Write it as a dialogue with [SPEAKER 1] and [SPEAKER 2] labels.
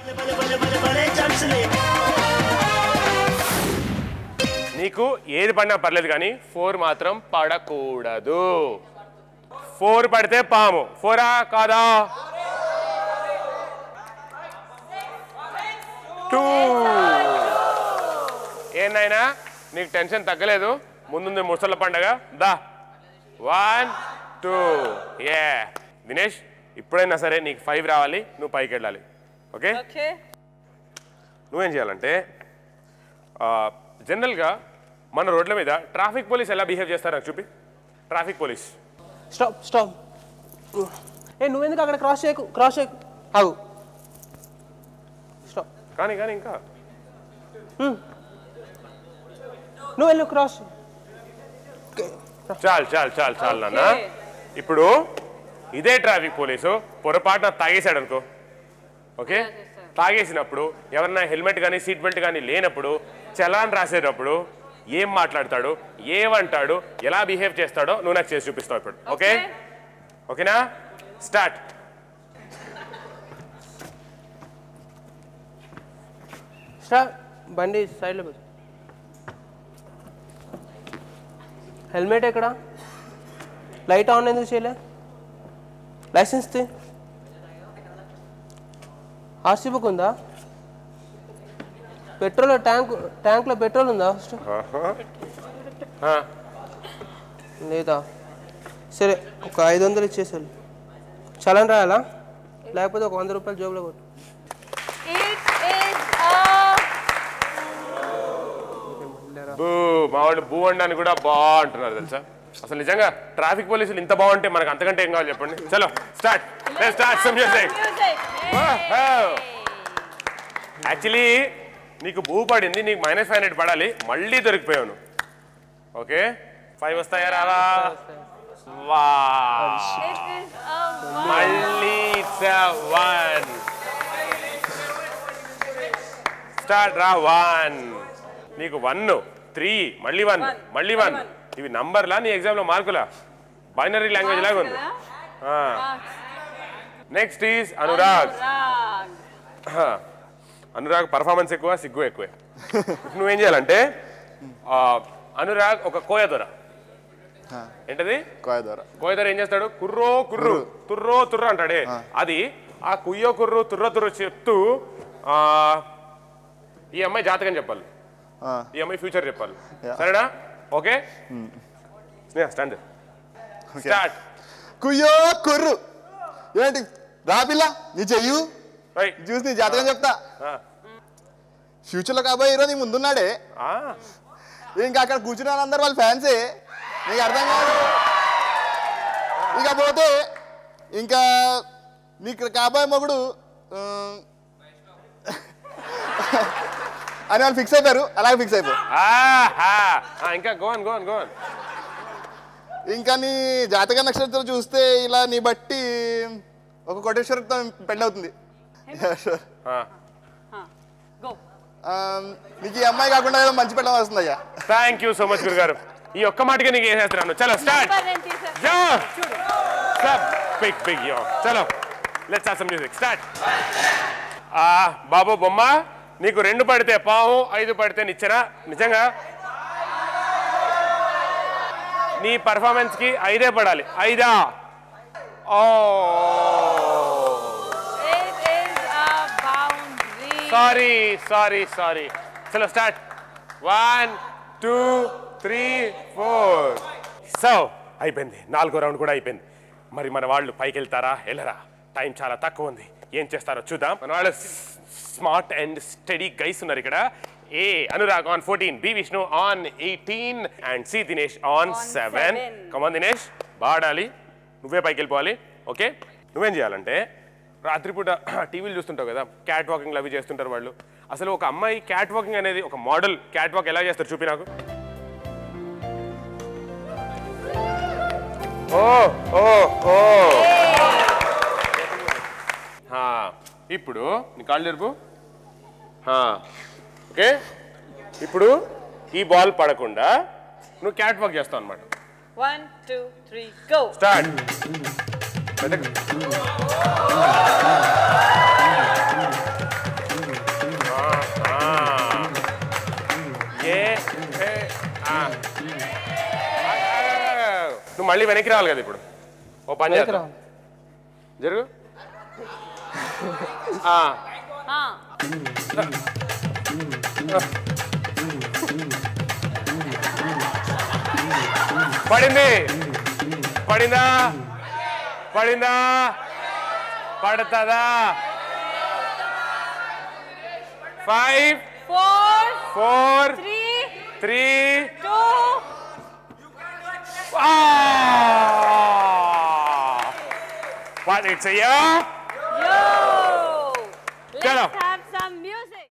[SPEAKER 1] నీకు ఏది పడినా పర్లేదు కానీ ఫోర్ మాత్రం పడకూడదు ఫోర్ పడితే పాము ఫోరా కాదా టూ ఏందైనా నీకు టెన్షన్ తగ్గలేదు ముందుంది ముసళ్ళ పండగ దా వన్ టూ ఏ దినేష్ ఇప్పుడైనా సరే నీకు ఫైవ్ రావాలి నువ్వు పైకి వెళ్ళాలి ఓకే
[SPEAKER 2] ఓకే
[SPEAKER 1] నువ్వేం చేయాలంటే ఆ, జనరల్గా మన రోడ్ల మీద ట్రాఫిక్ పోలీస్ ఎలా బిహేవ్ చేస్తారు నాకు చూపి ట్రాఫిక్ పోలీస్
[SPEAKER 3] స్టాప్ స్టాప్ ఏ నువ్వెందుకు అక్కడ క్రాస్ చేయకు క్రాస్ చేయకు ఆగు స్టాప్
[SPEAKER 1] కానీ కానీ ఇంకా
[SPEAKER 3] నువ్వు వెళ్ళు క్రాస్
[SPEAKER 1] చాలు చాలు చాలు చాలు నాన్న
[SPEAKER 2] Okay.
[SPEAKER 1] ఇప్పుడు ఇదే ట్రాఫిక్ పోలీసు పొరపాటున తాగేశాడు అనుకో ఓకే తాగేసినప్పుడు ఎవరన్నా హెల్మెట్ కానీ సీట్ బెల్ట్ కానీ లేనప్పుడు చలాన్ రాసేటప్పుడు ఏం మాట్లాడతాడు ఏమంటాడు ఎలా బిహేవ్ చేస్తాడో నువ్వు నాకు చేసి చూపిస్తావు ఇప్పుడు ఓకే ఓకేనా స్టార్ట్
[SPEAKER 3] స్టాప్ బండి సైడ్లో పెట్టు హెల్మెట్ ఎక్కడ లైట్ ఆన్ ఎందుకు చేయలే లైసెన్స్ తీ ఆర్సీ బుక్ ఉందా పెట్రోల్ ట్యాంక్ ట్యాంక్లో పెట్రోల్ ఉందా ఫస్ట్ లేదా సరే ఒక ఐదు వందలు ఇచ్చేసాను చలాన్ రాయాలా లేకపోతే ఒక వంద రూపాయలు జోబులో కొట్టు
[SPEAKER 1] బూ మా వాళ్ళు బూ అనడానికి కూడా బాగుంటున్నారు తెలుసా అసలు నిజంగా ట్రాఫిక్ పోలీసులు ఇంత బాగుంటే మనకు అంతకంటే ఏం కావాలి చెప్పండి చలో start start some music actually నీకు భూ పడింది నీకు మైనస్ ఫైవ్ హండ్రెడ్ పడాలి మళ్ళీ దొరికిపోయావు నువ్వు ఓకే ఫైవ్ వస్తాయా రావా వా మళ్ళీ వన్ స్టార్ట్ రా వన్ నీకు వన్ త్రీ మళ్ళీ వన్ మళ్ళీ వన్ ఇవి నంబర్లా నీ ఎగ్జామ్లో మార్కులా బైనరీ లాంగ్వేజ్ లాగా ఉంది నెక్స్ట్ ఈజ్ అనురాగ్ హా. అనురాగ్ పర్ఫార్మెన్స్ ఎక్కువ సిగ్గు ఎక్కువే నువ్వేం చేయాలంటే ఆ, అనురాగ్ ఒక కోయ దొర ఏంటది
[SPEAKER 4] కోయ ద్వారా
[SPEAKER 1] కోయదర ఏం చేస్తాడు కుర్రో కుర్రు తుర్రో తుర్ర అంటాడే అది ఆ కుయ్యో కుర్రు తుర్ర తుర్ర చెప్తూ ఆ, ఈ అమ్మాయి జాతకం చెప్పాలి
[SPEAKER 4] ఆ,
[SPEAKER 1] ఈ అమ్మాయి ఫ్యూచర్ చెప్పాలి
[SPEAKER 4] Yeah.
[SPEAKER 1] సరేనా ఓకే స్టాండ్ స్టార్ట్
[SPEAKER 4] కుయ్యో కుర్రు ఏంటి రాపిల్ల నీ చెయ్యు చూసి నీ జాతకం చెప్తా ఫ్యూచర్లో కాబోయే హీరో నీ ముందున్నాడే ఇంకా అక్కడ కూర్చున్న వాళ్ళందరూ వాళ్ళ ఫ్యాన్సే నీకు అర్థం కాదు ఇక పోతే ఇంకా నీకు కాబోయే మొగుడు ఆ, అని వాళ్ళు ఫిక్స్ అయిపోయారు అలాగే ఫిక్స్ అయిపోయారు
[SPEAKER 1] ఇంకా గోన్ గోన్ గోన్
[SPEAKER 4] ఇంకా నీ జాతక నక్షత్రం చూస్తే ఇలా నీ బట్టి ఒక కోటేశ్వరితో పెళ్ళి అవుతుంది ఆ, నీకు ఈ అమ్మాయి కాకుండా ఏదో మంచి పెళ్ళం వస్తుంది అయ్యా
[SPEAKER 1] థ్యాంక్ యూ సో మచ్ గురుగారు ఈ ఒక్క మాటకి నీకు వేసేస్తున్నాను చలో స్టార్ట్ యో సబ్ బిగ్ బిగ్ యో చలో let's have some music start ఆ బాబు బొమ్మ నీకు రెండు పడితే పాము ఐదు పడితే నిచ్చెన నిజంగా నీ పర్ఫార్మెన్స్ కి ఐదే పడాలి ఐదా ఓ సారీ సారీ సారీ చలో start one two three four so అయిపోయింది నాలుగో రౌండ్ కూడా అయిపోయింది మరి మన వాళ్ళు పైకి వెళ్తారా వెళ్ళరా టైం చాలా తక్కువ ఉంది ఏం చేస్తారో చూద్దాం మన వాళ్ళు స్మార్ట్ అండ్ స్టడీ గైస్ ఉన్నారు ఇక్కడ A Anurag on fourteen B Vishnu on eighteen and C Dinesh on seven come on Dinesh బాడాలి నువ్వే పైకి వెళ్ళిపోవాలి ఓకే నువ్వేం చేయాలంటే రాత్రిపూట టీవీలు చూస్తుంటావు కదా క్యాట్ వాకింగ్ అవి చేస్తుంటారు వాళ్ళు అసలు ఒక అమ్మాయి క్యాట్ వాకింగ్ అనేది ఒక మోడల్ క్యాట్ వాక్ ఎలా చేస్తారు చూపి నాకు ఓ ఓ ఓ హా, ఇప్పుడు నీ కాళ్ళు జరుపు హా, ఓకే ఇప్పుడు ఈ బాల్ పడకుండా నువ్వు క్యాట్ వాక్ చేస్తావు అనమాట
[SPEAKER 2] one two three go
[SPEAKER 1] start నువ్వు మళ్ళీ వెనక్కి రావాలి కదా ఇప్పుడు ఓ పని
[SPEAKER 3] వెనక్కి
[SPEAKER 1] చేద్దాం
[SPEAKER 3] రావాలి.
[SPEAKER 1] జరుగు ఆ,
[SPEAKER 2] Ah.
[SPEAKER 1] పడింది పడిందా పడిందా పడుతుందా five
[SPEAKER 2] Four,
[SPEAKER 1] four
[SPEAKER 2] three,
[SPEAKER 1] three
[SPEAKER 2] two,
[SPEAKER 1] What it's a yeah?
[SPEAKER 2] yo! Let's
[SPEAKER 1] Chalo.
[SPEAKER 2] have some music.